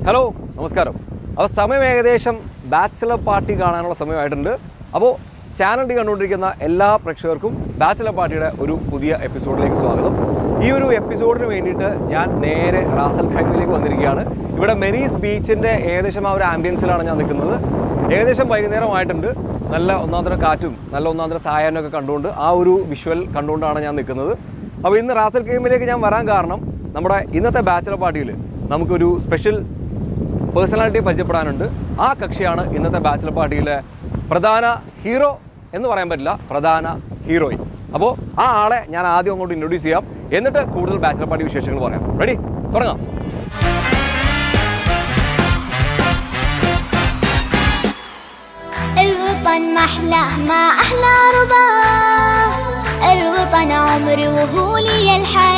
Hello നമസ്കാരം അപ്പോൾ സമയം ഏകദേശം ബാച്ചിലർ പാർട്ടി കാണാനുള്ള സമയമായിട്ടുണ്ട് അപ്പോൾ ചാനൽ ഡി കണ്ടുകൊണ്ടിരിക്കുന്ന എല്ലാ പ്രേക്ഷകർക്കും ബാച്ചിലർ പാർട്ടിയുടെ ഒരു പുതിയ എപ്പിസോഡിലേക്ക് സ്വാഗതം ഈ ഒരു എപ്പിസോഡിന് വേണ്ടിയിട്ട് ഞാൻ നേരെ റാസൽ ഖൈമിലേക്ക് വന്നിരിക്കുകയാണ് ഇവിടെ മെരീസ് ബീച്ചിൻ്റെ ഏകദേശം ആ ഒരു ആംബിയൻസിലാണ് ഞാൻ നിൽക്കുന്നത് ഏകദേശം വൈകുന്നേരമായിട്ടുണ്ട് നല്ല ഒന്നാന്തര കാറ്റും നല്ല ഒന്നാന്തര സായാഹ്നമൊക്കെ കണ്ടുകൊണ്ട് ആ ഒരു വിഷ്വൽ കണ്ടുകൊണ്ടാണ് ഞാൻ നിൽക്കുന്നത് അപ്പോൾ ഇന്ന് റാസൽ ഗെയിമിലേക്ക് ഞാൻ വരാൻ കാരണം നമ്മുടെ ഇന്നത്തെ ബാച്ചിലർ പാർട്ടിയിൽ നമുക്കൊരു സ്പെഷ്യൽ പേഴ്സണാലിറ്റി പരിചയപ്പെടാനുണ്ട് ആ കക്ഷിയാണ് ഇന്നത്തെ ബാച്ചിലർ പാർട്ടിയിലെ പ്രധാന ഹീറോ എന്ന് പറയാൻ പറ്റില്ല പ്രധാന ഹീറോയിൻ അപ്പോൾ ആ ആളെ ഞാൻ ആദ്യം അങ്ങോട്ട് ഇൻട്രൊഡ്യൂസ് ചെയ്യാം എന്നിട്ട് കൂടുതൽ ബാച്ചിലർ പാർട്ടി വിശേഷങ്ങൾ പറയാം റെഡി തുടങ്ങാം الوطن محلاه ما أحلى رباه الوطن عمري وهو لي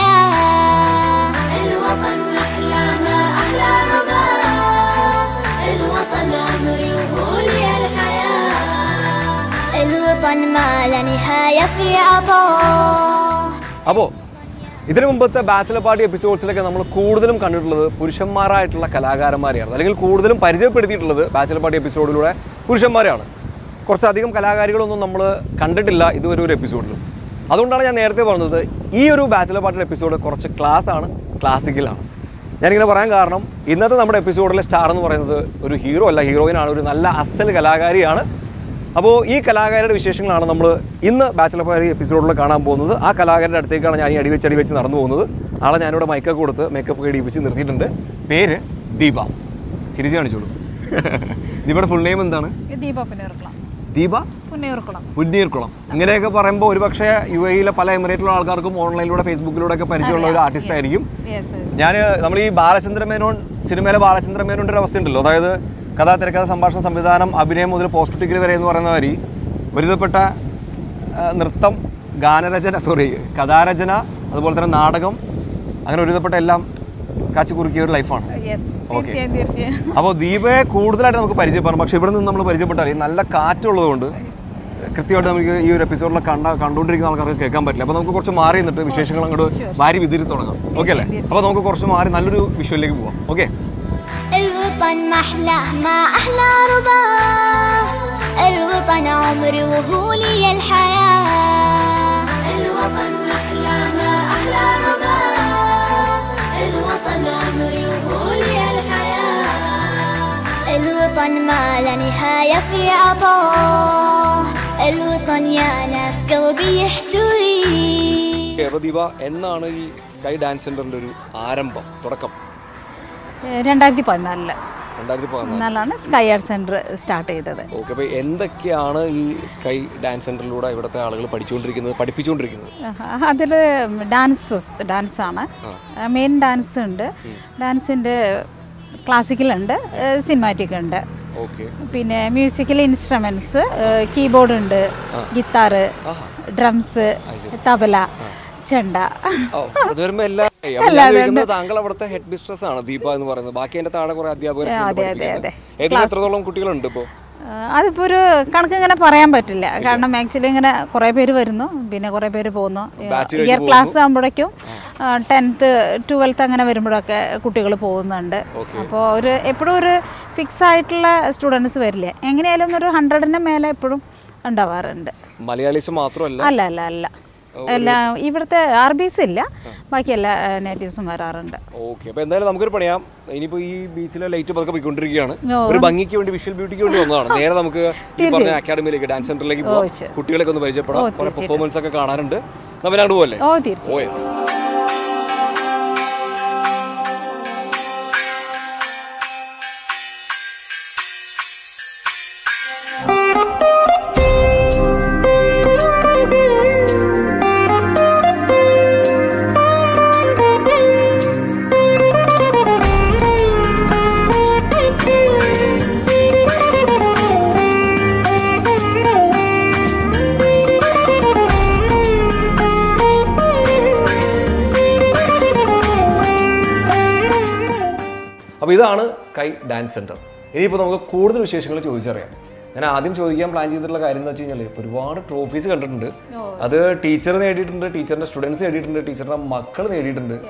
الحياة الوطن محلاه ما أحلى رباه الوطن عمري وهو لي الحياة الوطن ما لا نهاية في عطاه അപ്പോൾ ഇതിനു മുമ്പത്തെ ബാച്ചിലർ പാർട്ടി എപ്പിസോഡ്സിലൊക്കെ നമ്മൾ കൂടുതലും കണ്ടിട്ടുള്ളത് പുരുഷന്മാരായിട്ടുള്ള കലാകാരന്മാരെയാണ് അല്ലെങ്കിൽ കൂടുതലും പരിചയപ്പെടുത്തിയിട്ടുള്ളത് ബാച്ചിലർ പാർട്ടി എപ്പിസോഡിലൂടെ പുരുഷന്മാരെയാണ് കുറച്ചധികം കലാകാരികളൊന്നും നമ്മൾ കണ്ടിട്ടില്ല ഇതുവരെ ഒരു എപ്പിസോഡിലും അതുകൊണ്ടാണ് ഞാൻ നേരത്തെ പറഞ്ഞത് ഈ ഒരു ബാച്ചിലർ പാർട്ടിയുടെ എപ്പിസോഡ് കുറച്ച് ക്ലാസ് ആണ് ക്ലാസിക്കലാണ് ഞാനിങ്ങനെ പറയാൻ കാരണം ഇന്നത്തെ നമ്മുടെ എപ്പിസോഡിലെ സ്റ്റാർ എന്ന് പറയുന്നത് ഒരു ഹീറോ അല്ല ഹീറോയിനാണ് ഒരു നല്ല അസൽ കലാകാരിയാണ് അപ്പോൾ ഈ കലാകാരുടെ വിശേഷങ്ങളാണ് നമ്മൾ ഇന്ന് ബാച്ചിലർ പാർട്ടി എപ്പിസോഡിൽ കാണാൻ പോകുന്നത് ആ കലാകാരുടെ അടുത്തേക്കാണ് ഞാൻ ഈ അടിവെച്ച് അടിവെച്ച് നടന്നു പോകുന്നത് ആളെ ഞാനിവിടെ മൈക്കൊക്കെ കൊടുത്ത് മേക്കപ്പ് ഒക്കെ ഇടിപ്പിച്ച് നിർത്തിയിട്ടുണ്ട് പേര് ദീപ തിരിച്ചു കാണിച്ചോളൂ ദീപയുടെ ഫുൾ നെയിം എന്താണ് ദീപ പുന്നേർക്കുളം ദീപ പുന്നേർക്കുളം പുന്നീർക്കുളം ഇങ്ങനെയൊക്കെ പറയുമ്പോൾ ഒരുപക്ഷെ യു എയിലെ പല എമിറേറ്റിലുള്ള ആൾക്കാർക്കും ഓൺലൈനിലൂടെ ഫേസ്ബുക്കിലൂടെ ഒക്കെ പരിചയമുള്ള ഒരു ആർട്ടിസ്റ്റ് ആയിരിക്കും യെസ് യെസ് ഞാൻ നമ്മൾ ഈ ബാലചന്ദ്ര മേനോൻ സിനിമയിലെ ബാലചന്ദ്ര മേനോൻ്റെ ഒരു അവസ്ഥ ഉണ്ടല്ലോ അതായത് കഥാ തിരക്കഥ സംഭാഷണ സംവിധാനം അഭിനയം മുതൽ പോസ്റ്റ് ടിക്കറ്റ് വരെ എന്ന് പറയുന്ന മാതിരി ഒരുവിധപ്പെട്ട ആ, നൃത്തം ഗാനരചന സോറി കഥാരചന അതുപോലെ തന്നെ നാടകം അങ്ങനെ ഒരുവിധപ്പെട്ട എല്ലാം കാച്ചി കുറുക്കിയ ഒരു ലൈഫാണ് യെസ് തീർച്ചയായും തീർച്ചയായും അപ്പോൾ ദീപയെ കൂടുതലായിട്ട് നമുക്ക് പരിചയപ്പെടാം പക്ഷേ ഇവിടെ നിന്ന് നമ്മൾ പരിചയപ്പെട്ടാൽ ഈ നല്ല കാറ്റുള്ളതുകൊണ്ട് കൃത്യമായിട്ട് നമുക്ക് ഈ ഒരു എപ്പിസോഡിൽ കണ്ട കണ്ടുകൊണ്ടിരിക്കുന്ന ആൾക്കാർക്ക് കേൾക്കാൻ പറ്റില്ല അപ്പോൾ നമുക്ക് കുറച്ച് മാറി നിന്നിട്ട് വിശേഷങ്ങൾ അങ്ങോട്ട് വാരി വിതിരി തുടങ്ങാം ഓക്കെ അല്ലേ അപ്പോൾ നമുക്ക് കുറച്ച് മാറി നല്ലൊരു വിഷ്വലിലേക്ക് പോവാം ഓക്കെ الوطن محلاه ما أحلى رباه الوطن عمري وهو لي الحياة الوطن محلاه ما أحلى رباه الوطن عمري وهو لي الحياة الوطن ما لا نهاية في عطاه الوطن يا ناس قلبي يحتويه അപ്പോൾ ദീപ എന്നാണ് ഈ സ്കൈ ഡാൻസ് സെന്ററിന്റെ ഒരു ആരംഭം തുടക്കം രണ്ടായിരത്തി പതിനാലില് രണ്ടായിരത്തി പതിനാല് പതിനാലാണ് സ്കൈ ആർട്ട് സെന്റർ സ്റ്റാർട്ട് ചെയ്തത് ഓക്കെ അപ്പോൾ എന്തൊക്കെയാണ് ഈ സ്കൈ ഡാൻസ് സെന്ററിലൂടെ ഇവിടുത്തെ ആളുകൾ പഠിച്ചുകൊണ്ടിരിക്കുന്നത് പഠിപ്പിച്ചുകൊണ്ടിരിക്കുന്നത് അതിൽ ഡാൻസസ് ഡാൻസാണ് മെയിൻ ഡാൻസ് ഉണ്ട് ഡാൻസിൻ്റെ ക്ലാസിക്കൽ ഉണ്ട് സിനിമാറ്റിക് ഉണ്ട് ഓക്കെ പിന്നെ മ്യൂസിക്കൽ ഇൻസ്ട്രുമെൻറ്റ്സ് കീബോർഡ് ഉണ്ട് ഗിത്താറ് ഡ്രംസ് തബല ചെണ്ട ഓ, അത് വരുമ്പോ എല്ലാം ആയി. അപ്പോൾ ഞാൻ ചോദിക്കുന്നത് താങ്കൾ അവിടുത്തെ ഹെഡ് മിസ്ട്രസ് ആണ് ദീപ എന്ന് പറയുന്നത് ബാക്കി എന്റെ താഴെ കുറെ അധ്യാപകർ അതെ, അതെ, അതെ. ഏകദേശം എത്രത്തോളം കുട്ടികളുണ്ട് ഇപ്പോ ആ, അതിപ്പോ ഒരു കണക്ക് ഇങ്ങനെ പറയാൻ പറ്റില്ല കാരണം ആക്ച്വലി ഇങ്ങനെ കുറേ പേര് വരുന്നു പിന്നെ കുറേ പേര് പോകുന്നു Batch ഇയർ ക്ലാസ് ആകുമ്പോഴേക്കും ടെൻത്ത് ട്വൽത്ത് അങ്ങനെ വരുമ്പോഴൊക്കെ കുട്ടികൾ പോകുന്നുണ്ട് അപ്പോൾ ഒരു എപ്പോഴും ഒരു ഫിക്സ് ആയിട്ടുള്ള സ്റ്റുഡൻസ് വരില്ല എങ്ങനെയായാലും ഒരു ഹൺഡ്രഡിന് മേലെ എപ്പോഴും ഉണ്ടാവാറുണ്ട് മലയാളീസ് മാത്രമല്ല അല്ല അല്ല അല്ല എല്ലാ ഇവിടുത്തെ ആർ ബീസ് ഇല്ല ബാക്കി എല്ലാ നേറ്റീവ്സും വരാറുണ്ട് ഓക്കെ അപ്പൊ എന്തായാലും നമുക്കൊരു പണിയാം ഇനിയിപ്പോ ഈ ബീച്ചിലെ ലൈറ്റ് പതുക്കെ പോയിക്കൊണ്ടിരിക്കുകയാണ് ഓ. ഒരു ഭംഗിക്ക് വേണ്ടി വിഷ്വൽ ബ്യൂട്ടിക്ക് വേണ്ടി വന്നതാണ് നേരെ നമുക്ക് ഈ പറഞ്ഞ അക്കാഡമിയിലേക്ക് ഡാൻസ് സെന്ററിലേക്ക് പോകാം ശരി. കുട്ടികളെയൊക്കെ ഒന്ന് പരിചയപ്പെടാം കുറെ പെർഫോമൻസ് ഒക്കെ കാണാറുണ്ട് നമ്മൾ അങ്ങോട്ട് പോലെ ഓ തീർച്ചയായും ഓ യെസ് അപ്പോൾ ഇതാണ് സ്കൈ ഡാൻസ് സെന്റർ ഇനിയിപ്പോൾ നമുക്ക് കൂടുതൽ വിശേഷങ്ങൾ ചോദിച്ചറിയാം ഞാൻ ആദ്യം ചോദിക്കാൻ പ്ലാൻ ചെയ്തിട്ടുള്ള കാര്യം എന്ന് വെച്ച് കഴിഞ്ഞാൽ ഒരുപാട് ട്രോഫീസ് കണ്ടിട്ടുണ്ട് അത് ടീച്ചർ നേടിയിട്ടുണ്ട് ടീച്ചറിന്റെ സ്റ്റുഡൻസ് നേടിയിട്ടുണ്ട് ടീച്ചറിന്റെ മക്കൾ നേടിയിട്ടുണ്ട്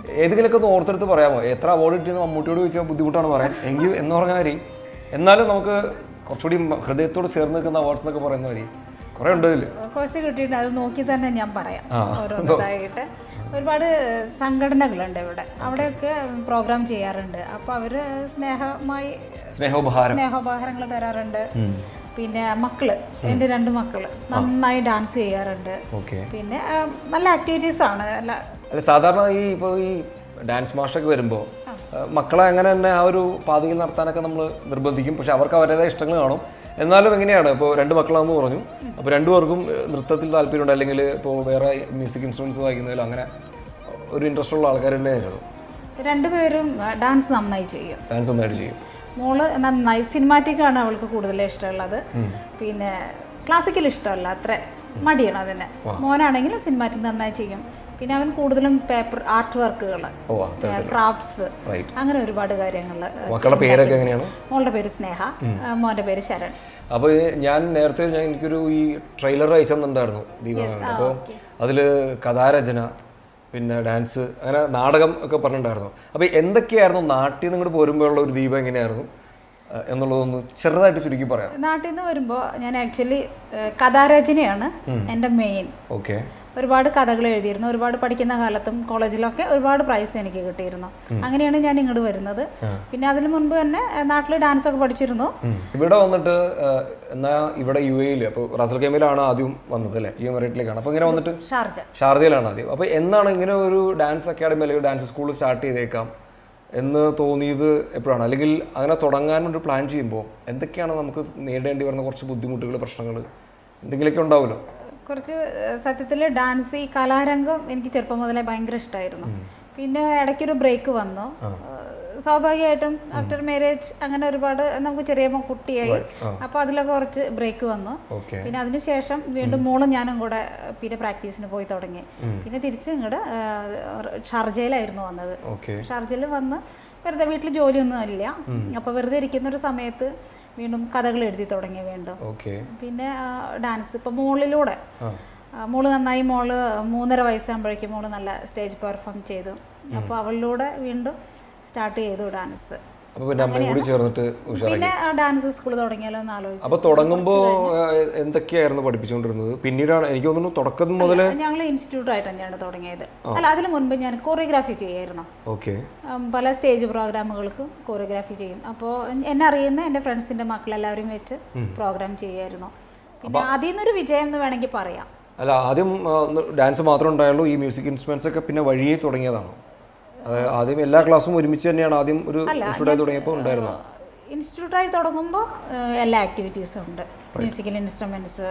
ഏതെങ്കിലുമൊക്കെ ഒന്ന് ഓർത്തെടുത്ത് പറയാമോ എത്ര അവാർഡ് കിട്ടിയെന്ന് മമ്മൂട്ടിയോട് ചോദിച്ചാൽ ബുദ്ധിമുട്ടാണ് പറയാൻ എങ്കിൽ എന്ന് പറഞ്ഞ മാതിരി എന്നാലും നമുക്ക് കുറച്ചുകൂടി മ- ഹൃദയത്തോട് ചേർന്ന് നിൽക്കുന്ന അവാർഡ്സ് എന്നൊക്കെ പറയുന്ന മാതിരി കുറേ ഉണ്ട് ഇതിൽ കുറച്ച് കിട്ടിയിട്ട് അത് നോക്കി തന്നെ ഞാൻ പറയാം ആ. ഓരോന്നായിട്ട് ഒരുപാട് സംഘടനകളുണ്ട് ഇവിടെ അവിടെയൊക്കെ പ്രോഗ്രാം ചെയ്യാറുണ്ട് അപ്പോൾ അവർ സ്നേഹമായി സ്നേഹോപഹാരം സ്നേഹോപഹാരങ്ങൾ തരാറുണ്ട് പിന്നെ മക്കള് എൻ്റെ രണ്ട് മക്കള് നന്നായി ഡാൻസ് ചെയ്യാറുണ്ട് ഓക്കെ പിന്നെ ആ, നല്ല ആക്ടിവിറ്റീസ് ആണ് അല്ല അല്ല സാധാരണ ഈ ഇപ്പോൾ ഈ ഡാൻസ് മാഷൊക്കെ വരുമ്പോൾ മക്കളെ അങ്ങനെ തന്നെ ആ ഒരു പാതയിൽ നടത്താനൊക്കെ നമ്മൾ നിർബന്ധിക്കും പക്ഷെ അവർക്ക് അവരുടേതായ ഇഷ്ടങ്ങൾ കാണും എന്നാലും എങ്ങനെയാണ് ഇപ്പോൾ രണ്ട് മക്കളാണെന്ന് പറഞ്ഞു അപ്പോൾ രണ്ടുപേർക്കും ഏഹ്, നൃത്തത്തിൽ താല്പര്യമുണ്ട് അല്ലെങ്കിൽ ഇപ്പോൾ വേറെ മ്യൂസിക് ഇൻസ്ട്രുമെൻറ്റ്സ് വായിക്കുന്നതിലോ അങ്ങനെ ഒരു ഇൻട്രസ്റ്റ് ഉള്ള ആൾക്കാർ തന്നെയായിരുന്നു രണ്ടുപേരും ഡാൻസ് നന്നായി ചെയ്യും ഡാൻസ് നന്നായിട്ട് ചെയ്യും മോള് നന്നായി സിനിമാറ്റിക് ആണ് അവൾക്ക് കൂടുതൽ ഇഷ്ടമുള്ളത് പിന്നെ ക്ലാസിക്കൽ ഇഷ്ടമല്ല അത്ര മടിയാണ് അതിന് മോനാണെങ്കിൽ സിനിമാറ്റിക് നന്നായി ചെയ്യും പിന്നെ അവൻ കൂടുതലും പേപ്പർ ആർട്ട് വർക്കുകൾ ഓ അതെ ക്രാഫ്റ്റ്സ് റൈറ്റ് അങ്ങനെ ഒരുപാട് കാര്യങ്ങൾ മക്കളുടെ പേരൊക്കെ എങ്ങനെയാണ് മോളുടെ പേര് സ്നേഹ ആ, മോന്റെ പേര് ശരൺ അപ്പോൾ ഞാൻ നേരത്തെ ഞാൻ എനിക്കൊരു ഈ ട്രെയിലർ അയച്ചു തന്നിട്ടുണ്ടായിരുന്നു ദീപമാണ് അപ്പോൾ അതിൽ കഥാരചന പിന്നെ ഡാൻസ് അങ്ങനെ നാടകം ഒക്കെ പറഞ്ഞിട്ടുണ്ടായിരുന്നു അപ്പോൾ എന്തൊക്കെയായിരുന്നു നാട്ടിൽ നിന്ന് ഇങ്ങോട്ട് പോരുമ്പോഴുള്ള ഒരു ദീപം എങ്ങനെയായിരുന്നു അഹ് എന്നുള്ളതൊന്ന് ചെറുതായിട്ട് ചുരുക്കി പറയാം നാട്ടിൽ നിന്ന് വരുമ്പോൾ ഞാൻ ആക്ച്വലി കഥാരചനയാണ് എൻ്റെ മെയിൻ ഓക്കെ ഒരുപാട് കഥകൾ എഴുതിയിരുന്നു ഒരുപാട് പഠിക്കുന്ന കാലത്തും കോളേജിലൊക്കെ ഒരുപാട് പ്രൈസ് എനിക്ക് കിട്ടിയിരുന്നു അങ്ങനെയാണ് ഞാൻ ഇങ്ങോട്ട് വരുന്നത് പിന്നെ അതിന് മുൻപ് തന്നെ നാട്ടിൽ ഡാൻസ് ഒക്കെ പഠിച്ചിരുന്നു ഇവിടെ വന്നിട്ട് അഹ് എന്നാ ഇവിടെ യു എയിൽ അപ്പോൾ റാസൽ കൈമയിലാണ് ആദ്യം വന്നത് അല്ലേ ഈ മെറിറ്റിലേക്കാണ് അപ്പോൾ ഇങ്ങനെ വന്നിട്ട് ഷാർജ ഷാർജയിലാണ് ആദ്യം അപ്പോൾ എന്നാണ് ഇങ്ങനെ ഒരു ഡാൻസ് അക്കാഡമി അല്ലെങ്കിൽ ഡാൻസ് സ്കൂൾ സ്റ്റാർട്ട് ചെയ്തേക്കാം എന്ന് തോന്നിയത് എപ്പോഴാണ് അല്ലെങ്കിൽ അങ്ങനെ തുടങ്ങാൻ ഒരു പ്ലാൻ ചെയ്യുമ്പോൾ എന്തൊക്കെയാണ് നമുക്ക് നേരിടേണ്ടി വരുന്ന കുറച്ച് ബുദ്ധിമുട്ടുകൾ പ്രശ്നങ്ങൾ എന്തെങ്കിലുമൊക്കെ ഉണ്ടാവുമല്ലോ കുറച്ച് സത്യത്തിൽ ഡാൻസ് ഈ കലാരംഗം എനിക്ക് ചെറുപ്പം മുതലേ ഭയങ്കര ഇഷ്ടമായിരുന്നു പിന്നെ ഇടയ്ക്കൊരു ബ്രേക്ക് വന്നു ഏഹ് സ്വാഭാവികമായിട്ടും ആഫ്റ്റർ മാരേജ് അങ്ങനെ ഒരുപാട് നമുക്ക് ചെറിയ മോ- കുട്ടിയായി അപ്പോൾ അതിലൊക്കെ കുറച്ച് ബ്രേക്ക് വന്നു ഓക്കെ പിന്നെ അതിനുശേഷം വീണ്ടും മോളും ഞാനും കൂടെ പിന്നെ പ്രാക്ടീസിന് പോയി തുടങ്ങി പിന്നെ തിരിച്ച് ഇങ്ങോട്ട് ഷാർജയിലായിരുന്നു വന്നത് ഓക്കെ ഷാർജയിൽ വന്ന് വെറുതെ വീട്ടിൽ ജോലിയൊന്നും ഇല്ല അപ്പോൾ വെറുതെ ഇരിക്കുന്ന ഒരു സമയത്ത് വീണ്ടും കഥകൾ എഴുതി തുടങ്ങി വീണ്ടും ഓക്കെ പിന്നെ ഡാൻസ് ഇപ്പം മോളിലൂടെ ആ ആ, മോള് നന്നായി മോള് മൂന്നര വയസ്സാകുമ്പോഴേക്കും മോള് നല്ല സ്റ്റേജ് പെർഫോം ചെയ്തു അപ്പോൾ അവളിലൂടെ വീണ്ടും സ്റ്റാർട്ട് ചെയ്തു ഡാൻസ് അപ്പോൾ പിന്നെ അമ്മയും കൂടി ചേർന്നിട്ട് ഉഷാറാക്കി പിന്നെ ഡാൻസ് സ്കൂൾ തുടങ്ങിയാലോ എന്ന് ആലോചിച്ചു അപ്പോൾ തുടങ്ങുമ്പോൾ എന്തൊക്കെയായിരുന്നു പഠിപ്പിച്ചുകൊണ്ടിരുന്നത് പിന്നീടാണ് എനിക്ക് തോന്നുന്നു തുടക്കം മുതൽ ഞങ്ങൾ ഇൻസ്റ്റിറ്റ്യൂട്ട് ആയിട്ട് തന്നെയാണ് തുടങ്ങിയത് അല്ല അതിന് മുൻപ് ഞാൻ കൊറിയോഗ്രാഫി ചെയ്യായിരുന്നു ഓക്കെ ഉം, പല സ്റ്റേജ് പ്രോഗ്രാമുകൾക്കും കൊറിയോഗ്രാഫി ചെയ്യും അപ്പോൾ എന്നെ അറിയുന്ന എൻ്റെ ഫ്രണ്ട്സിൻ്റെ മക്കളെല്ലാവരും വെച്ച് പ്രോഗ്രാം ചെയ്യായിരുന്നു പിന്നെ അതിൽ നിന്നൊരു വിജയം എന്ന് വേണമെങ്കിൽ പറയാം അല്ല ആദ്യം ഡാൻസ് മാത്രമേ ഉണ്ടായുള്ളൂ ഈ മ്യൂസിക് ഇൻസ്ട്രുമെന്റ്സ് ഒക്കെ പിന്നെ വഴിയേ തുടങ്ങിയതാണോ അതായത് ആദ്യം എല്ലാ ക്ലാസ്സും ഒരുമിച്ച് തന്നെയാണ് ആദ്യം ഒരു ഇൻസ്റ്റിറ്റ്യൂട്ടായി തുടങ്ങിയപ്പോൾ ഉണ്ടായിരുന്നത് ഇൻസ്റ്റിറ്റ്യൂട്ടായി തുടങ്ങുമ്പോൾ എല്ലാ ആക്ടിവിറ്റീസും ഉണ്ട് മ്യൂസിക്കൽ ഇൻസ്ട്രുമെൻറ്റ്സ്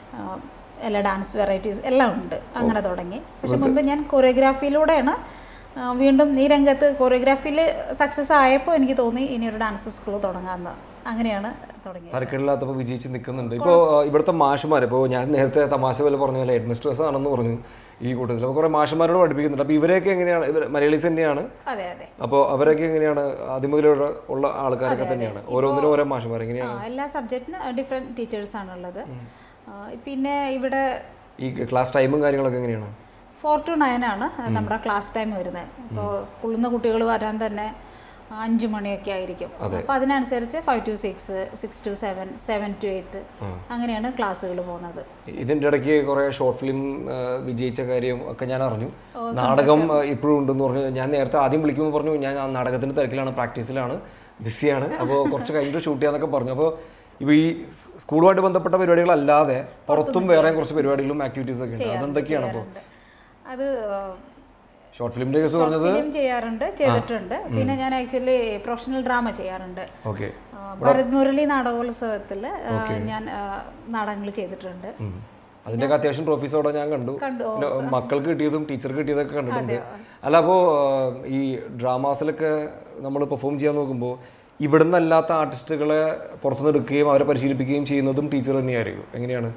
എല്ലാ ഡാൻസ് വെറൈറ്റീസ് എല്ലാം ഉണ്ട് അങ്ങനെ തുടങ്ങി പക്ഷെ മുൻപ് ഞാൻ കൊറിയോഗ്രാഫിയിലൂടെയാണ് ആ, വീണ്ടും ഈ രംഗത്ത് കൊറിയോഗ്രാഫിയിൽ സക്സസ് ആയപ്പോൾ എനിക്ക് തോന്നി ഇനി ഒരു ഡാൻസ് സ്കൂൾ തുടങ്ങാമെന്ന് അങ്ങനെയാണ് തുടങ്ങിയത് തരക്കേടില്ലാത്തപ്പോൾ വിജയിച്ച് നിൽക്കുന്നുണ്ട് ഇപ്പോൾ ഇവിടുത്തെ മാഷുമാർ ഇപ്പോൾ ഞാൻ നേരത്തെ തമാശ പോലെ പറഞ്ഞ പോലെ ഹെഡ് മിസ്ട്രസ് ആണെന്ന് പറഞ്ഞു ഈ കൂട്ടത്തിൽ അപ്പോൾ കുറേ മാഷുമാരോട് പഠിപ്പിക്കുന്നുണ്ട് അപ്പോൾ ഇവരെയൊക്കെ എങ്ങനെയാണ് ഇവർ മലയാളീസ് തന്നെയാണ് അതെ അതെ അപ്പോൾ അവരൊക്കെ എങ്ങനെയാണ് ആദ്യം മുതലുള്ള ഉള്ള ആൾക്കാരൊക്കെ തന്നെയാണ് ഓരോന്നിനും ഓരോ മാഷുമാർ എങ്ങനെയാണ് ആ എല്ലാ സബ്ജക്റ്റിന് ഡിഫറെൻറ്റ് ടീച്ചേഴ്സാണുള്ളത് പിന്നെ ഇവിടെ ഈ ക്ലാസ് ടൈമും കാര്യങ്ങളൊക്കെ എങ്ങനെയാണ് ഫോർ ടു നയൻ ആണ് നമ്മുടെ ക്ലാസ് ടൈം വരുന്നത് അപ്പോൾ സ്കൂളിൽ നിന്ന് കുട്ടികൾ വരാൻ തന്നെ അഞ്ച് മണിയൊക്കെ ആയിരിക്കും അപ്പോൾ അതിനനുസരിച്ച് five to six six to seven seven to eight അങ്ങനെയാണ് ക്ലാസ്സുകൾ പോകുന്നത് ഇതിന്റെ ഇടയ്ക്ക് കുറെ ഷോർട്ട് ഫിലിം വിജയിച്ച കാര്യം ഒക്കെ ഞാൻ അറിഞ്ഞു നാടകം ആ, ഇപ്പോഴും ഉണ്ടെന്ന് പറഞ്ഞു ഞാൻ നേരത്തെ ആദ്യം വിളിക്കുമ്പോൾ പറഞ്ഞു ഞാൻ ആ നാടകത്തിന്റെ തിരക്കിലാണ് പ്രാക്ടീസിലാണ് ബിസിയാണ് അപ്പോൾ കുറച്ച് കഴിഞ്ഞിട്ട് ഷൂട്ട് ചെയ്യാന്നൊക്കെ പറഞ്ഞു അപ്പോൾ ഇപ്പോൾ ഈ സ് സ്കൂളുമായിട്ട് ബന്ധപ്പെട്ട പരിപാടികളല്ലാതെ പുറത്തും വേറെ കുറച്ച് പരിപാടികളും ആക്ടിവിറ്റീസ് ഒക്കെ ഉണ്ട് അതെന്തൊക്കെയാണ് അപ്പോൾ അത് ഷോർട്ട് ഫിലിമിന്റെ കേസ് പറഞ്ഞത് ഫിലിം ചെയ്യാറുണ്ട് ചെയ്തിട്ടുണ്ട് പിന്നെ ഞാൻ ആക്ച്വലി പ്രൊഫഷണൽ ഡ്രാമ ചെയ്യാറുണ്ട് ഓക്കെ ആ, ഭരത് മുരളി നാടകോത്സവത്തിൽ ഞാൻ നാടകങ്ങൾ ചെയ്തിട്ടുണ്ട് അതിൻ്റെയൊക്കെ അത്യാവശ്യം ട്രോഫീസോടെ ഞാൻ കണ്ടു കണ്ടു ഓ, പിന്നെ മക്കൾക്ക് കിട്ടിയതും ടീച്ചർക്ക് കിട്ടിയതൊക്കെ കണ്ടിട്ടുണ്ട് അല്ല അപ്പോൾ ഈ ഡ്രാമാസിലൊക്കെ നമ്മൾ പെർഫോം ചെയ്യാൻ നോക്കുമ്പോൾ ഇവിടുന്ന് അല്ലാത്ത ആർട്ടിസ്റ്റുകളെ പുറത്തുനിന്ന് എടുക്കുകയും അവരെ പരിശീലിപ്പിക്കുകയും ചെയ്യുന്നതും ടീച്ചർ തന്നെയായിരിക്കും എങ്ങനെയാണ്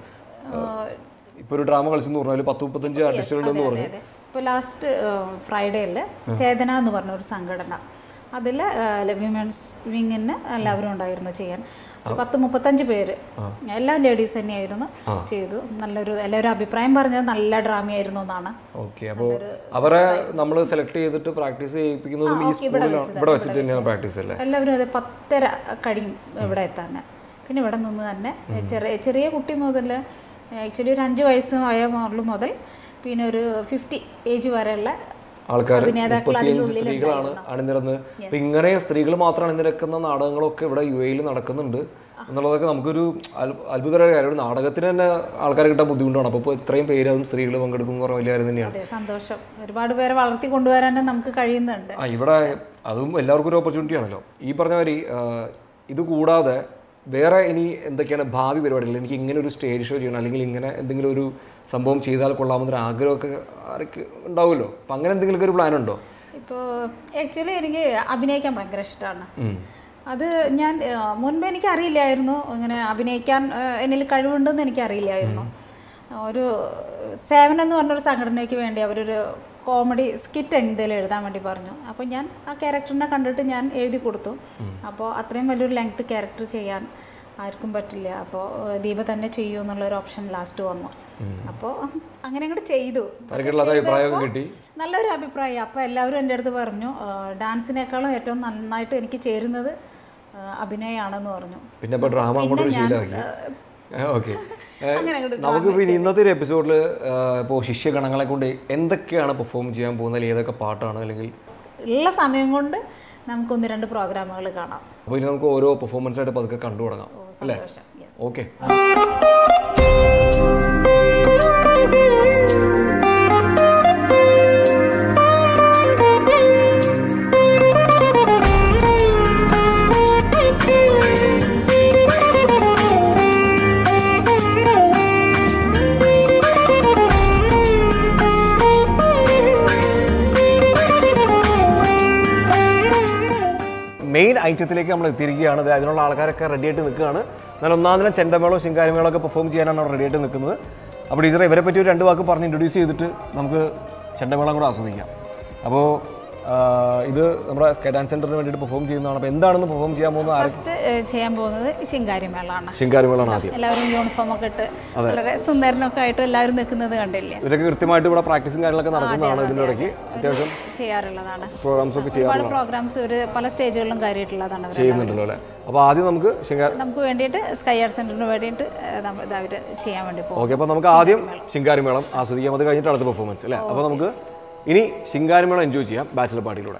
ഇപ്പോൾ ഒരു ഡ്രാമ കളിച്ചെന്ന് പറഞ്ഞാൽ പത്ത് മുപ്പത്തഞ്ച് ആർട്ടിസ്റ്റുകളുണ്ടെന്ന് പറഞ്ഞു അതെ ഇപ്പോൾ ലാസ്റ്റ് ഫ്രൈഡേയിൽ ചേതന എന്ന് പറഞ്ഞ ഒരു സംഘടന അതിൽ വിമൻസ് വിങ്ങിന് എല്ലാവരും ഉണ്ടായിരുന്നു ചെയ്യാൻ ഒരു പത്ത് മുപ്പത്തഞ്ച് പേര് എല്ലാം ലേഡീസ് തന്നെയായിരുന്നു ചെയ്തു നല്ലൊരു എല്ലാവരും അഭിപ്രായം പറഞ്ഞത് നല്ല ഡ്രാമയായിരുന്നു എന്നാണ് ഓക്കെ അപ്പോൾ അവരെ നമ്മൾ സെലക്ട് ചെയ്തിട്ട് പ്രാക്ടീസ് ചെയ്യിപ്പിക്കുന്നതും ഈ സ്കൂളിലാണ് ഇവിടെ വെച്ചിട്ട് തന്നെയാണ് പ്രാക്ടീസ് അല്ലേ എല്ലാവരും അത് പത്തര കഴിയും ഇവിടെ എത്താൻ പിന്നെ ഇവിടെ നിന്ന് തന്നെ ചെറിയ ചെറിയ കുട്ടി മുതൽ ആക്ച്വലി ഒരു അഞ്ച് വയസ്സ് ആയ മുതൽ മുതൽ പിന്നെ ഒരു ഫിഫ്റ്റി ഏജ് വരെയുള്ള ആൾക്കാർ അഭിനേതാക്കൾ മുപ്പത്തിയഞ്ച് അതിനുള്ളിൽ സ്ത്രീകളാണ് അണിനിരന്ന് അപ്പൊ ഇങ്ങനെ സ്ത്രീകൾ മാത്രം അണിനിരക്കുന്ന നാടകങ്ങളൊക്കെ ഇവിടെ യു എയിൽ നടക്കുന്നുണ്ട് എന്നുള്ളതൊക്കെ നമുക്കൊരു അൽ- അത്ഭുതകരമായ കാര്യം ഒരു നാടകത്തിന് തന്നെ ആൾക്കാരെ കിട്ടാൻ ബുദ്ധിമുട്ടാണ് അപ്പോൾ ഇപ്പോൾ ഇത്രയും പേര് അതും സ്ത്രീകൾ പങ്കെടുക്കുന്ന പറഞ്ഞ വലിയ കാര്യം തന്നെയാണ് അതെ സന്തോഷം ഒരുപാട് പേരെ വളർത്തി കൊണ്ടുവരാനും നമുക്ക് കഴിയുന്നുണ്ട് ആ ഇവിടെ അതും എല്ലാവർക്കും ഒരു ഓപ്പർച്യൂണിറ്റി ആണല്ലോ ഈ പറഞ്ഞ മാതിരി ആ, ഇത് കൂടാതെ വേറെ ഇനി എന്തൊക്കെയാണ് ഭാവി പരിപാടികൾ എനിക്ക് ഇങ്ങനെ ഒരു സ്റ്റേജ് ഷോ ചെയ്യണം അല്ലെങ്കിൽ ഇങ്ങനെ എന്തെങ്കിലും ഒരു സംഭവം ചെയ്താൽ കൊള്ളാമെന്നൊരു ആഗ്രഹമൊക്കെ ആർക്ക് ഉണ്ടാവുമല്ലോ അപ്പം അങ്ങനെ എന്തെങ്കിലുമൊക്കെ ഒരു പ്ലാൻ ഉണ്ടോ ഇപ്പോൾ ആക്ച്വലി എനിക്ക് അഭിനയിക്കാൻ ഭയങ്കര ഇഷ്ടമാണ് ഉം. അത് ഞാൻ ആ, മുൻപ് എനിക്ക് അറിയില്ലായിരുന്നു ഇങ്ങനെ അഭിനയിക്കാൻ ആ, എന്നിൽ കഴിവുണ്ടെന്ന് എനിക്ക് അറിയില്ലായിരുന്നു ഒരു സേവനം എന്ന് പറഞ്ഞൊരു സംഘടനയ്ക്ക് വേണ്ടി അവരൊരു കോമഡി സ്കിറ്റ് എന്തെങ്കിലും എഴുതാൻ വേണ്ടി പറഞ്ഞു അപ്പോൾ ഞാൻ ആ ക്യാരക്ടറിനെ കണ്ടിട്ട് ഞാൻ എഴുതി കൊടുത്തു അപ്പോൾ അത്രയും വലിയൊരു ലെങ്ത് ക്യാരക്ടർ ചെയ്യാൻ ആർക്കും പറ്റില്ല അപ്പോൾ ദീപ തന്നെ ചെയ്യൂ എന്നുള്ളൊരു ഓപ്ഷൻ ലാസ്റ്റ് വന്നു അപ്പോൾ അങ്ങനെ അങ്ങോട്ട് ചെയ്തു തനിക്കുള്ള അഭിപ്രായമൊക്കെ കിട്ടി നല്ലൊരു അഭിപ്രായം അപ്പോൾ എല്ലാവരും എൻ്റെ അടുത്ത് പറഞ്ഞു ആ, ഡാൻസിനേക്കാളും ഏറ്റവും നന്നായിട്ട് എനിക്ക് ചേരുന്നത് ആ, അഭിനയമാണെന്ന് പറഞ്ഞു പിന്നെ ഇപ്പോൾ ഡ്രാമ അങ്ങോട്ട് ഒരു ഞാൻ, ശീലമാക്കി ഓക്കെ അങ്ങനെ അങ്ങോട്ട് നമുക്ക് പിന്നെ ഇന്നത്തെ ഒരു എപ്പിസോഡിൽ ഇപ്പോൾ ശിഷ്യഗണങ്ങളെ കൊണ്ട് എന്തൊക്കെയാണ് പെർഫോം ചെയ്യാൻ പോകുന്നത് അല്ലെങ്കിൽ ഏതൊക്കെ പാട്ടാണ് അല്ലെങ്കിൽ ഉള്ള സമയം കൊണ്ട് നമുക്ക് ഒന്ന് രണ്ട് പ്രോഗ്രാമുകൾ കാണാം അപ്പോൾ ഇനി നമുക്ക് ഓരോ പെർഫോമൻസ് ആയിട്ട് പതുക്കെ കണ്ടു തുടങ്ങാം അല്ലേ സന്തോഷം യെസ് ഓക്കെ മെയിൻ ഐറ്റത്തിലേക്ക് നമ്മൾ എത്തിയിരിക്കുകയാണ് ദേ അതിനുള്ള ആൾക്കാരൊക്കെ റെഡി ആയിട്ട് നിൽക്കുകയാണ് എന്നാൽ ഒന്നാം ദിനം ചെണ്ടമേളോ ശിങ്കാരിമേളോ ഒക്കെ പെർഫോം ചെയ്യാനാണ് അവർ റെഡി ആയിട്ട് നിൽക്കുന്നത് അപ്പോൾ ടീച്ചറെ ഇവരെ പറ്റി ഒരു രണ്ട് വാക്ക് പറഞ്ഞ് ഇൻട്രൊഡ്യൂസ് ചെയ്തിട്ട് നമുക്ക് ചെണ്ടമേളം കൂടെ ആസ്വദിക്കാം അപ്പോൾ ഇത് നമ്മുടെ സ്കൈ ഡാൻസ് സെൻറ്ററിന് വേണ്ടിയിട്ട് പെർഫോം ചെയ്യുന്നതാണ് അപ്പോൾ എന്താണെന്ന് പെർഫോം ചെയ്യാൻ പോകുന്നത് ആര് ഫസ്റ്റ് ചെയ്യാൻ പോകുന്നത് ശിങ്കാരി മേളാണ് ശിങ്കാരിമേളാണ് ആദ്യം എല്ലാവരും യൂണിഫോം ഒക്കെ ഇട്ട് വളരെ സുന്ദരനൊക്കെ ആയിട്ട് എല്ലാവരും നിൽക്കുന്നത് കണ്ടില്ലേ ഇവരൊക്കെ കൃത്യമായിട്ട് ഇവിടെ പ്രാക്ടീസും കാര്യങ്ങളൊക്കെ നടക്കുന്നതാണ് ഇതിൻ്റെ ഇടയ്ക്ക് അത്യാവശ്യം ചെയ്യാറുള്ളതാണ് പ്രോഗ്രാംസ് ഒക്കെ ചെയ്യാൻ ഒരുപാട് പ്രോഗ്രാംസ് ഒരു പല സ്റ്റേജുകളിലും കയറിയിട്ടുള്ളതാണ് അവർ ചെയ്യുന്നുണ്ടല്ലോ അല്ലേ അപ്പോൾ ആദ്യം നമുക്ക് ശിങ്കാരി നമുക്ക് വേണ്ടിയിട്ട് സ്കൈ ആർട്ട് സെന്ററിന് വേണ്ടിയിട്ട് ഇത് അവർ ചെയ്യാൻ വേണ്ടി പോകും ഓക്കെ അപ്പോൾ നമുക്ക് ആദ്യം ശിങ്കാരിമേളം ആസ്വദിക്കാം അത് കഴിഞ്ഞിട്ട് അടുത്ത പെർഫോമൻസ് അല്ലേ അപ്പോൾ നമുക്ക് ഇനി ശിങ്കാരിമേളം എൻജോയ് ചെയ്യാം ബാച്ചിലർ പാർട്ടിയിലൂടെ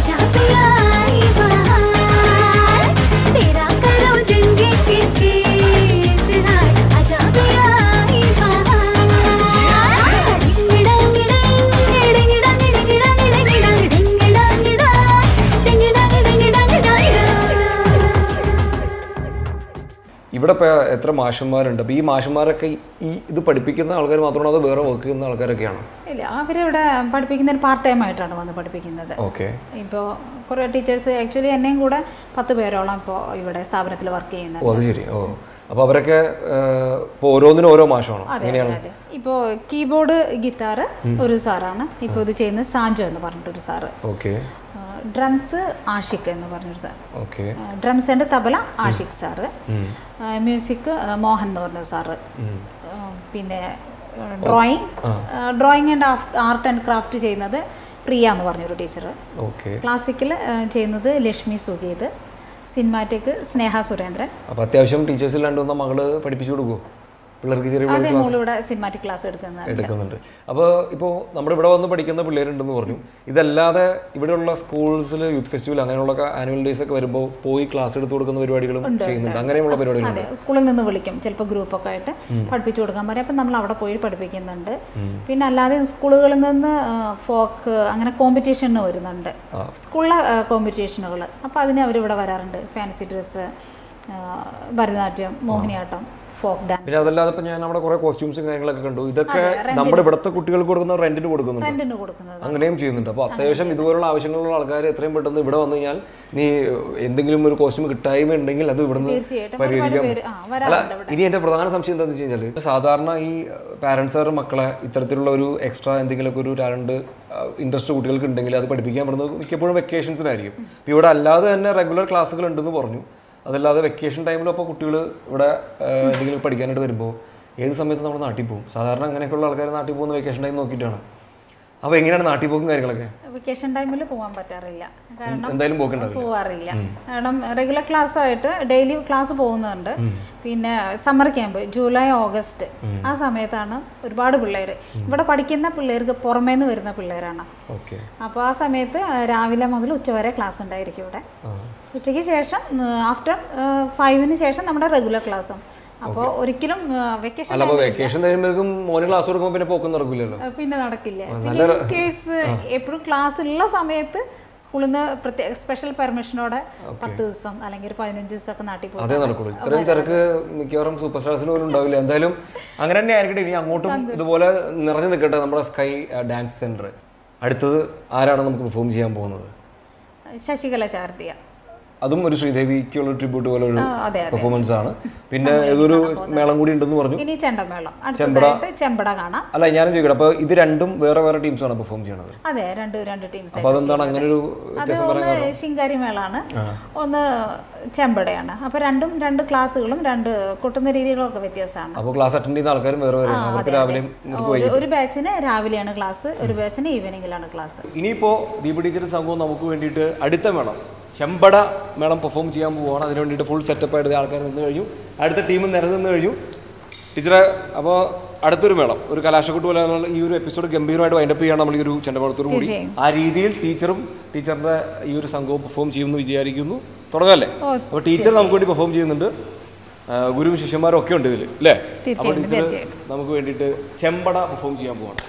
आजा पिया आई बहार तेरा करो दिन गिन गिन के इंतजार आजा पिया आई बहार डिंगडंग डिंग डिंगडंग डिंगडंग डिंगडंग डिंगडंग डिंगडंग डिंगडंग डिंगडंग ഇവിടെ ഇപ്പോൾ എത്ര മാഷന്മാരുണ്ട് അപ്പോൾ ഈ മാഷന്മാരൊക്കെ ഈ ഇത് പഠിപ്പിക്കുന്ന ആൾക്കാർ മാത്രമാണോ അതോ വേറെ വർക്ക് ചെയ്യുന്ന ആൾക്കാരൊക്കെയാണോ ഇല്ല അവരിവിടെ പഠിപ്പിക്കുന്നതിന് പാർട്ട് ടൈം ആയിട്ടാണ് വന്ന് പഠിപ്പിക്കുന്നത് ഓക്കെ ഇപ്പോൾ കുറേ ടീച്ചേഴ്സ് ആക്ച്വലി എന്നെയും കൂടെ പത്ത് പേരോളം ഇപ്പോൾ ഇവിടെ സ്ഥാപനത്തിൽ വർക്ക് ചെയ്യുന്നുണ്ട് ഓ അത് ശരി ഓ അപ്പോൾ അവരൊക്കെ ഇപ്പോൾ ഓരോന്നിനും ഓരോ മാഷമാണോ അതെ എങ്ങനെയാണ് അതെ ഇപ്പോൾ കീബോർഡ് ഗിത്താർ ഒരു സാറാണ് ഇപ്പോൾ ഇത് ചെയ്യുന്നത് സാഞ്ചോ എന്ന് പറഞ്ഞിട്ടൊരു സാറ് ഓക്കെ ഡ്രംസ് ആഷിഖ് എന്ന് പറഞ്ഞൊരു sir okay drums and tabla Ashiq sir music Mohan എന്ന് പറഞ്ഞ സാറ് ആ, പിന്നെ drawing drawing and art and craft ചെയ്യുന്നത് പ്രിയ എന്ന് പറഞ്ഞൊരു ടീച്ചർ ഓക്കെ ക്ലാസിക്കൽ ചെയ്യുന്നത് ലക്ഷ്മി സുഗീത് സിനിമാറ്റിക് സ്നേഹ സുരേന്ദ്രൻ അപ്പോൾ അത്യാവശ്യം ടീച്ചേഴ്സിൽ രണ്ടുവന്ന മകള് പഠിപ്പിച്ചു കൊടുക്കുമോ പിള്ളേർക്ക് ചെറിയ അതേ പിള്ളേർക്ക് മോളിവിടെ സിനിമാറ്റിക് ക്ലാസ് എടുക്കുന്നത് എടുക്കുന്നുണ്ട് അപ്പോൾ ഇപ്പോൾ നമ്മുടെ ഇവിടെ വന്ന് പഠിക്കുന്ന പിള്ളേരുണ്ടെന്ന് പറഞ്ഞു ഇതല്ലാതെ ഇവിടെയുള്ള സ്കൂൾസിൽ യൂത്ത് ഫെസ്റ്റിവൽ അങ്ങനെയുള്ള ആനുവൽ ഡേയ്സ് ഒക്കെ വരുമ്പോൾ പോയി ക്ലാസ് എടുത്ത് കൊടുക്കുന്ന പരിപാടികളും ചെയ്യുന്നുണ്ട് അങ്ങനെയുള്ള പരിപാടികളുണ്ട് അതെ സ്കൂളിൽ നിന്ന് വിളിക്കും ചിലപ്പോൾ ഗ്രൂപ്പൊക്കെ ആയിട്ട് പഠിപ്പിച്ചു കൊടുക്കാൻ പറയും അപ്പം നമ്മൾ അവിടെ പോയി പഠിപ്പിക്കുന്നുണ്ട് പിന്നെ അല്ലാതെ സ്കൂളുകളിൽ നിന്ന് ഫോക്ക് അങ്ങനെ കോമ്പറ്റീഷന് വരുന്നുണ്ട് സ്കൂളിലെ കോമ്പറ്റീഷനുകൾ അപ്പോൾ അതിന് അവരിവിടെ വരാറുണ്ട് fancy dress Bharatanatyam Mohiniyattam folk dance പിന്നെ അതല്ലാതെ ഇപ്പം ഞാൻ അവിടെ കുറേ കോസ്റ്റ്യൂംസും കാര്യങ്ങളൊക്കെ കണ്ടു ഇതൊക്കെ നമ്മുടെ ഇവിടുത്തെ കുട്ടികൾക്ക് കൊടുക്കുന്ന റെന്റിന് കൊടുക്കുന്നുണ്ട് റെന്റിന് കൊടുക്കുന്നത് അങ്ങനെയും ചെയ്യുന്നുണ്ട് അപ്പോൾ അത്യാവശ്യം ഇതുപോലുള്ള ആവശ്യങ്ങളുള്ള ആൾക്കാർ എത്രയും പെട്ടെന്ന് ഇവിടെ വന്നു കഴിഞ്ഞാൽ നീ എന്തെങ്കിലും ഒരു കോസ്റ്റ്യൂം കിട്ടായ്മ ഉണ്ടെങ്കിൽ അത് ഇവിടുന്ന് തീർച്ചയായിട്ടും പരിഹരിക്കാൻ പേര് ആ അല്ല വരാറുണ്ട് ഇവിടെ ഇനി എൻ്റെ പ്രധാന സംശയം എന്താണെന്ന് വെച്ച് കഴിഞ്ഞാൽ സാധാരണ ഈ പാരൻസ് അവരുടെ മക്കളെ ഇത്തരത്തിലുള്ള ഒരു എക്സ്ട്രാ എന്തെങ്കിലുമൊക്കെ ഒരു ടാലന്റ് ഇൻട്രസ്റ്റ് കുട്ടികൾക്ക് ഉണ്ടെങ്കിൽ അത് പഠിപ്പിക്കാൻ പറ്റുന്നത് മിക്കപ്പോഴും വെക്കേഷൻസിനായിരിക്കും ഇപ്പോൾ ഇവിടെ അല്ലാതെ തന്നെ റെഗുലർ ക്ലാസ്സുകൾ ഉണ്ടെന്ന് പറഞ്ഞു അതല്ലാതെ വെക്കേഷൻ ടൈമിലും അപ്പോൾ കുട്ടികൾ ഇവിടെ ആ, എന്തെങ്കിലും പഠിക്കാനായിട്ട് വരുമ്പോൾ ഏത് സമയത്ത് നമ്മൾ നാട്ടിൽ പോകും സാധാരണ അങ്ങനെയൊക്കെയുള്ള ആൾക്കാർ നാട്ടിൽ പോകുന്ന വെക്കേഷൻ ടൈം നോക്കിയിട്ടാണ് അപ്പോൾ എങ്ങനെയാണ് നാട്ടിൽ പോക്കും കാര്യങ്ങളൊക്കെ വെക്കേഷൻ ടൈമിൽ പോകാൻ പറ്റാറില്ല കാരണം എന്തായാലും പോക്കുണ്ടാവില്ല പോവാറില്ല കാരണം റെഗുലർ ക്ലാസ് ആയിട്ട് ഡെയിലി ക്ലാസ് പോകുന്നുണ്ട് പിന്നെ സമ്മർ ക്യാമ്പ് ജൂലൈ ഓഗസ്റ്റ് ആ സമയത്താണ് ഒരുപാട് പിള്ളേർ ഇവിടെ പഠിക്കുന്ന പിള്ളേർക്ക് പുറമേ നിന്ന് വരുന്ന പിള്ളേരാണ് ഓക്കെ അപ്പോൾ ആ സമയത്ത് ആ, രാവിലെ മുതൽ ഉച്ചവരെ ക്ലാസ് ഉണ്ടായിരിക്കും ഇവിടെ ഉച്ചയ്ക്ക് ശേഷം ആഫ്റ്റർ ഫൈവിന് ശേഷം നമ്മുടെ റെഗുലർ ക്ലാസ്സും അപ്പോൾ ഒരിക്കലും വെക്കേഷൻ അല്ല അപ്പോൾ വെക്കേഷൻ കഴിയുമ്പോഴേക്കും മോന് ക്ലാസ് കൊടുക്കുമ്പോൾ പിന്നെ പോക്കും നടക്കില്ലല്ലോ പിന്നെ നടക്കില്ല പിന്നെ ഇൻ കേസ് എപ്പോഴും ക്ലാസ് ഉള്ള സമയത്ത് സ്കൂളിൽ നിന്ന് പ്രത്യേക സ്പെഷ്യൽ പെർമിഷനോടെ പത്ത് ദിവസം അല്ലെങ്കിൽ ഒരു പതിനഞ്ച് ദിവസമൊക്കെ നാട്ടിൽ പോകും അതേ നടക്കുള്ളൂ ഇത്രയും തിരക്ക് മിക്കവാറും സൂപ്പർ സ്റ്റാർസിന് പോലും ഉണ്ടാവില്ല എന്തായാലും അങ്ങനെ തന്നെ ആയിരിക്കട്ടെ ഇനി അങ്ങോട്ടും ഇതുപോലെ നിറഞ്ഞു നിൽക്കട്ടെ നമ്മുടെ സ്കൈ ഡാൻസ് സെന്റർ അടുത്തത് ആരാണ് നമുക്ക് പെർഫോം ചെയ്യാൻ പോകുന്നത് ശശികല ചാർത്തിയ അതും ഒരു ശ്രീദേവിക്കുള്ള ട്രിബ്യൂട്ട് പോലെ ഒരു ആ, അതെ അതെ പെർഫോമൻസ് ആണ് പിന്നെ ഏതൊരു മേളം കൂടി ഉണ്ടെന്ന് പറഞ്ഞു ഇനി ചെണ്ടമേളം അടുത്തതായിട്ട് ചെമ്പട കാണാം അല്ല ഞാനും ചോദിക്കട്ടെ അപ്പോൾ ഇത് രണ്ടും വേറെ വേറെ ടീംസ് ആണ് പെർഫോം ചെയ്യണത് അതെ രണ്ട് രണ്ട് ടീംസ് അപ്പോൾ അതെന്താണ് അങ്ങനെ ഒരു അത് ഒന്ന് ശിങ്കാരി മേളാണ് ഒന്ന് ചെമ്പടയാണ് അപ്പൊ രണ്ടും രണ്ട് ക്ലാസ്സുകളും രണ്ട് കൊട്ടുന്ന രീതികളൊക്കെ വ്യത്യാസമാണ് അപ്പോൾ ക്ലാസ് അറ്റൻഡ് ചെയ്യുന്ന ആൾക്കാരും വേറെ വേറെ അവർക്ക് രാവിലെ ഒരു- ഒരു ബാച്ചിന് രാവിലെയാണ് ക്ലാസ് ഒരു ബാച്ചിന് ഈവനിങ്ങിലാണ് ക്ലാസ് ഇനിയിപ്പോൾ ദീപ ടീച്ചർ സംഘവും നമുക്ക് വേണ്ടിയിട്ട് അടുത്ത മേളം ചെമ്പട മേളം പെർഫോം ചെയ്യാൻ പോവുകയാണ് അതിന് വേണ്ടിയിട്ട് ഫുൾ സെറ്റപ്പ് ആയിട്ട് ആൾക്കാർ നിന്ന് കഴിഞ്ഞു അടുത്ത ടീം നിരന്ന് കഴിഞ്ഞു ടീച്ചറെ അപ്പോൾ അടുത്തൊരു മേളം ഒരു കലാശക്കൂട്ട് പോലെ നമ്മൾ ഈ ഒരു എപ്പിസോഡ് ഗംഭീരമായിട്ട് വൈൻഡപ്പ് ചെയ്യാണ് നമ്മൾ ഈ ഒരു ചെണ്ടമേളത്തോടു കൂടി തീർച്ചയായും. ആ രീതിയിൽ ടീച്ചറും ടീച്ചറിന്റെ ഈ ഒരു സംഘവും പെർഫോം ചെയ്യുമെന്ന് വിചാരിക്കുന്നു തുടങ്ങല്ലേ ഓ, അപ്പോൾ ടീച്ചർ നമുക്ക് വേണ്ടി പെർഫോം ചെയ്യുന്നുണ്ട് ആ, ഗുരുവും ശിഷ്യന്മാരും ഒക്കെ ഉണ്ട് ഇതിൽ അല്ലേ അപ്പോൾ തീർച്ചയായും, ടീച്ചർ തീർച്ചയായും. നമുക്ക് വേണ്ടിയിട്ട് ചെമ്പട പെർഫോം ചെയ്യാൻ പോവാണ്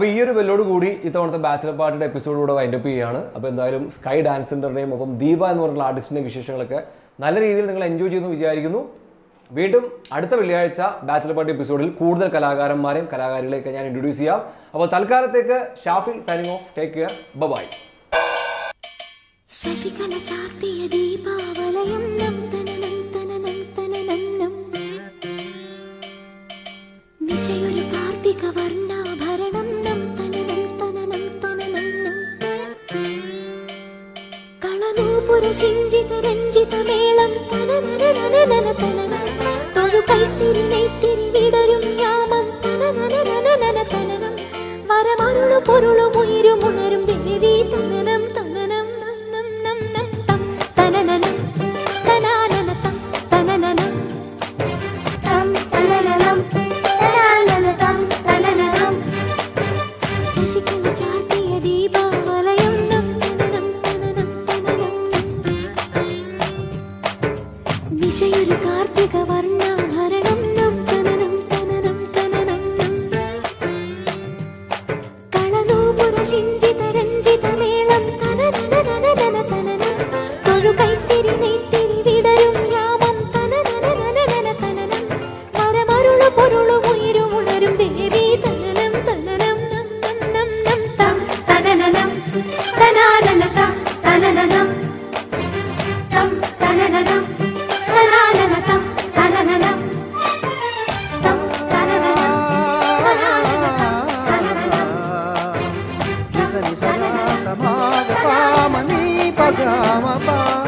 അപ്പോൾ ഈ ഒരു ബെല്ലോട് കൂടി ഇത്തവണത്തെ ബാച്ചിലർ പാർട്ടിയുടെ എപ്പിസോഡ് കൂടെ വൈൻഡപ്പ് ചെയ്യുകയാണ് അപ്പോൾ എന്തായാലും സ്കൈ ഡാൻസ് സെന്ററിന്റെയും ഒപ്പം ദീപ എന്ന് പറഞ്ഞ ആർട്ടിസ്റ്റിന്റെയും വിശേഷങ്ങളൊക്കെ നല്ല രീതിയിൽ നിങ്ങൾ എൻജോയ് ചെയ്യുന്നു വിചാരിക്കുന്നു വീണ്ടും അടുത്ത വെള്ളിയാഴ്ച ബാച്ചിലർ പാർട്ടി എപ്പിസോഡിൽ കൂടുതൽ കലാകാരന്മാരെയും കലാകാരികളെയൊക്കെ ഞാൻ ഇൻട്രൊഡ്യൂസ് ചെയ്യാം അപ്പോൾ തൽക്കാലത്തേക്ക് Shafi signing off take care bye Sasikala ചാർത്തിയ ദീപാവലയം നം തനനം തനനം തനനം നം നിശയൊരു കാർത്തിക വർണ്ണാഭരണം നം തനനം തനനം തനനം നം കളനൂപുര ശിഞ്ചിത രഞ്ജിത മേളം തനനനനനനന തനനം തൊഴു കൈത്തിരി നെയ്ത്തിരി വിടരും യാമം തനനനനനന തനനം വരമരുളു പൊരുളും ഉയരും ഉണരും ദേവി തനനം തനനം നം നം നം നം തം തനനനം തനാനന തം തനനനം തം തനനനം തനാനന തം തനനനം ശശികല ചാർത്തിയ ദീപാവലയം നം തനനം തനനം തനനം നിശയൊരു കാർത്തിക വർണ്ണാഭരണം നം തനനം തനനം തനനം കളനൂപുര ശിഞ്ചിത രഞ്ജിത മേളം തനനനനനനന തനനം തൊഴു കൈത്തിരി നെയ്ത്തിരി വിടരും യാമം തനനനനനനന തനനം മരമരുളു പൊരുളു ഉയരും ഉണരും ദേവി തനനം തനനം നം നം നം നം തം തനനനം തനാനന തം തനനനം തം തനനനം തനാനന തം തനനനം തം തനനനം തനാനന തം തനനനം సమాగ పామని పగమ పా